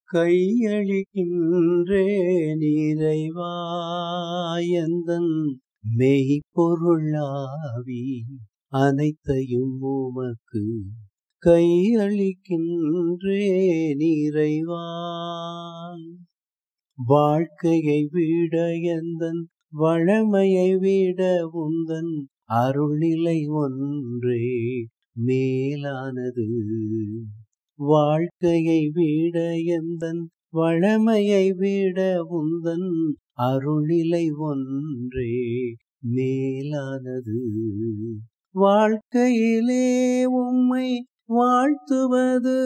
கையளிக்கின்றே நிறைவா எந்தன் மெய்ப்பொருளாவி அனைத்தையும் உமக்கு கையளிக்கின்றே நிறைவா வாழ்க்கையை விட எந்தன் வளமையை விட உந்தன் அருள்நிலை ஒன்றே மேலானது வாழ்க்கையை விட எந்தன் வளமையை விட உந்தன் அருள்நிலை ஒன்றே மேலானது வாழ்க்கையிலே உம்மை வாழ்த்துவது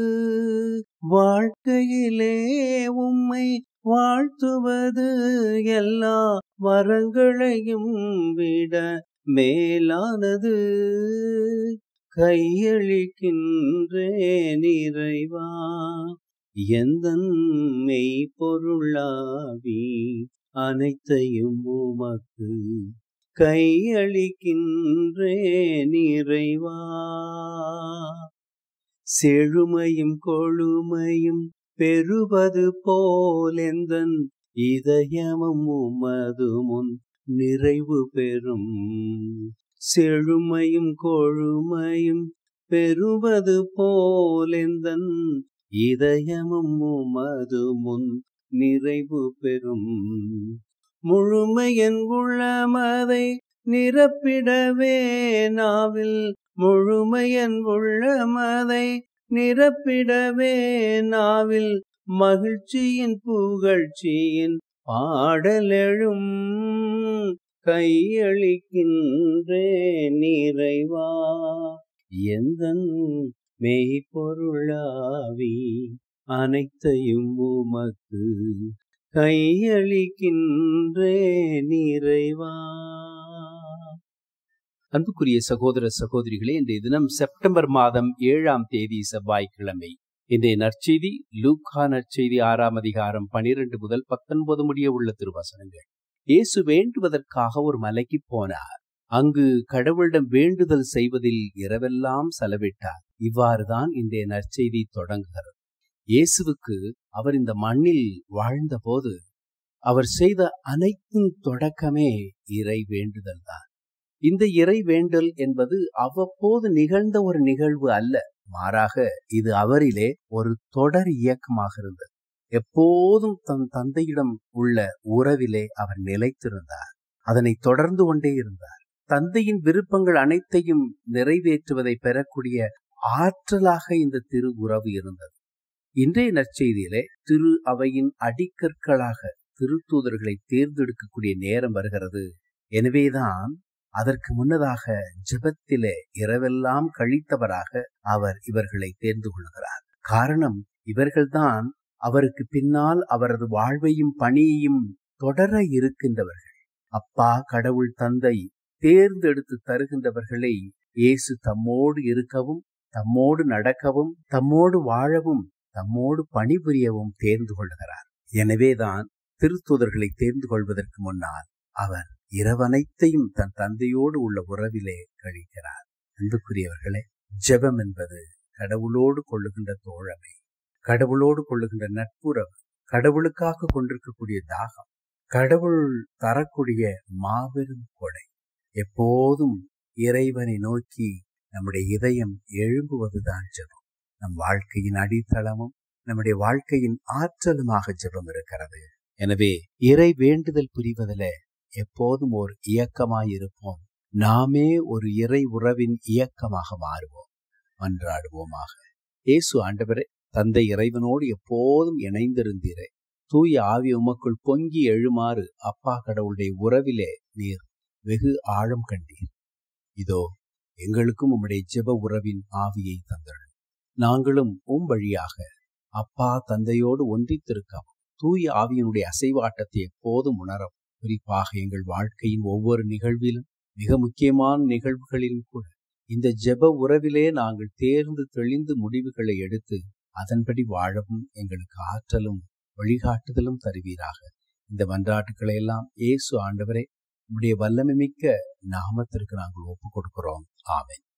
வாழ்க்கையிலே உம்மை வாழ்த்துவது எல்லா வரங்களையும் விட மேலானது கையளிக்கின்றே நிறைவா எந்தன் மெய்ப்பொருளாவி அனைத்தையும் உமக்கு கையளிக்கின்றே நிறைவா செழுமையும் கொழுமையும் பெறுவது போல் எந்தன் இதயமும் உமது முன் நிறைவு பெறும் செழுமையும் கொழுமையும் பெறுவது போல் எந்தன் இதயமும் உமது முன் நிறைவு பெறும் முழுமையன் உள்ளமதை நிரப்பிடவே நாவில் முழுமையன் உள்ளமதை நிரப்பிடவே நாவில் மகிழ்ச்சியின் புகழ்ச்சியின் பாடலெழும் கையளிக்கின்றே நிறைவா எந்தன் மெய்ப்பொருளாவி அனைத்தையும் உமக்கு கையளிக்கின்றே நிறைவா அன்புக்குரிய சகோதர சகோதரிகளே இன்றைய தினம் செப்டம்பர் மாதம் ஏழாம் தேதி செவ்வாய்க்கிழமை இன்றைய நற்செய்தி லூக்கா நற்செய்தி ஆறாம் அதிகாரம் பனிரெண்டு முதல் பத்தொன்பது முடிய உள்ள திருவசனங்கள் இயேசு வேண்டுவதற்காக ஒரு மலைக்கு போனார் அங்கு கடவுளிடம் வேண்டுதல் செய்வதில் இரவெல்லாம் செலவிட்டார் இவ்வாறுதான் இன்றைய நற்செய்தி தொடங்குகிறது இயேசுவுக்கு அவர் இந்த மண்ணில் வாழ்ந்தபோது அவர் செய்த அனைத்தின் தொடக்கமே இறை வேண்டுதல் தான் இந்த இறை வேண்டல் என்பது அவ்வப்போது நிகழ்ந்த ஒரு நிகழ்வு அல்ல மாறாக இது அவரிலே ஒரு தொடர் இயக்கமாக இருந்தது எப்போதும் தன் தந்தையிடம் உள்ள உறவிலே அவர் நிலைத்திருந்தார் அதனை தொடர்ந்து கொண்டே இருந்தார் தந்தையின் விருப்பங்கள் அனைத்தையும் நிறைவேற்றுவதை பெறக்கூடிய ஆற்றலாக இந்த திரு உறவு இருந்தது இன்றைய நற்செய்தியிலே திரு அவையின் அடிக்கற்களாக திருத்தூதர்களை தேர்ந்தெடுக்கக்கூடிய நேரம் வருகிறது எனவேதான் அதற்கு முன்னதாக ஜெபத்திலே இரவெல்லாம் கழித்தவராக அவர் இவர்களை தேர்ந்து கொள்கிறார் காரணம் இவர்கள்தான் அவருக்கு பின்னால் அவரது வாழ்வையும் பணியையும் தொடர இருக்கின்றவர்கள் அப்பா கடவுள் தந்தை தேர்ந்தெடுத்து தருகின்றவர்களை இயேசு தம்மோடு இருக்கவும் தம்மோடு நடக்கவும் தம்மோடு வாழவும் தம்மோடு பணிபுரியவும் தேர்ந்து கொள்கிறார் எனவேதான் திருத்தூதர்களை தேர்ந்து கொள்வதற்கு முன்னால் அவர் இரவனைத்தையும் தன் தந்தையோடு உள்ள உறவிலே கழிக்கிறார் அன்புக்குரியவர்களே ஜெபம் என்பது கடவுளோடு கொள்ளுகின்ற தோழமை கடவுளோடு கொள்ளுகின்ற நட்புறவு கடவுளுக்காக கொண்டிருக்கக்கூடிய தாகம் கடவுள் தரக்கூடிய மாபெரும் கொடை எப்போதும் இறைவனை நோக்கி நம்முடைய இதயம் எழும்புவதுதான் ஜெபம் நம் வாழ்க்கையின் அடித்தளமும் நம்முடைய வாழ்க்கையின் ஆற்றலுமாக ஜெபம் இருக்கிறது எனவே இறை வேண்டுதல் புரிவதில் எப்போதும் ஒரு இயக்கமாயிருப்போம் நாமே ஒரு இறை உறவின் இயக்கமாக மாறுவோம் மன்றாடுவோமாக இயேசு ஆண்டவரே தந்தை இறைவனோடு எப்போதும் இணைந்திருந்தீரே தூய ஆவி உமக்குள் பொங்கி எழுமாறு அப்பா கடவுளுடைய உறவிலே நீர் வெகு ஆழம் கண்டீர் இதோ எங்களுக்கும் உம்முடைய ஜெப உறவின் ஆவியை தந்தள் நாங்களும் உம் வழியாக அப்பா தந்தையோடு ஒன்றித்திருக்கவும் தூய ஆவியினுடைய அசைவாட்டத்தை எப்போதும் உணரவும் குறிப்பாக எங்கள் வாழ்க்கையின் ஒவ்வொரு நிகழ்விலும் மிக முக்கியமான நிகழ்வுகளிலும் கூட இந்த ஜெப உறவிலே நாங்கள் தேர்ந்து தெளிந்து முடிவுகளை எடுத்து அதன்படி வாழவும் எங்களுக்கு ஆற்றலும் வழிகாட்டுதலும் தருவீராக இந்த மன்றாட்டுக்களை எல்லாம் இயேசு ஆண்டவரே உடைய வல்லமை மிக்க நாமத்திற்கு நாங்கள் ஒப்புக் கொடுக்கிறோம் ஆமென்